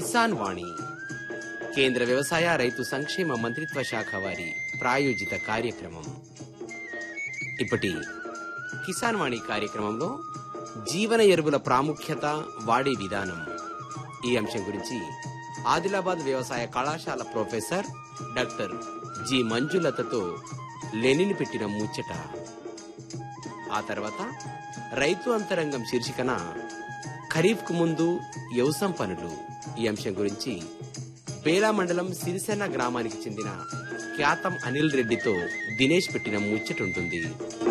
కిసాన్ వాణి కేంద్ర వ్యవసాయ రైతు సంక్షేమ మంత్రిత్వ శాఖ వారి ప్రాయోజిత కార్యక్రమం ఇప్పటి కిసాన్ వాణి కార్యక్రమంలో జీవన ఎరువుల ప్రాముఖ్యత వాడే విధానం ఈ అంశం గురించి ఆదిలాబాద్ వ్యవసాయ కళాశాల ప్రొఫెసర్ డాక్టర్ జి మంజులతతో లెనిన్ పెట్టిన ముచ్చట ఆ తర్వాత రైతు అంతరంగం శీర్షికన ఖరీఫ్ కు ముందు వ్యవసాయం పనులు ఈ అంశం గురించి బేలా మండలం సిరిసెన్న గ్రామానికి చెందిన ఖ్యాతం అనిల్ రెడ్డితో దినేష్ పెట్టిన ముచ్చటుంటుంది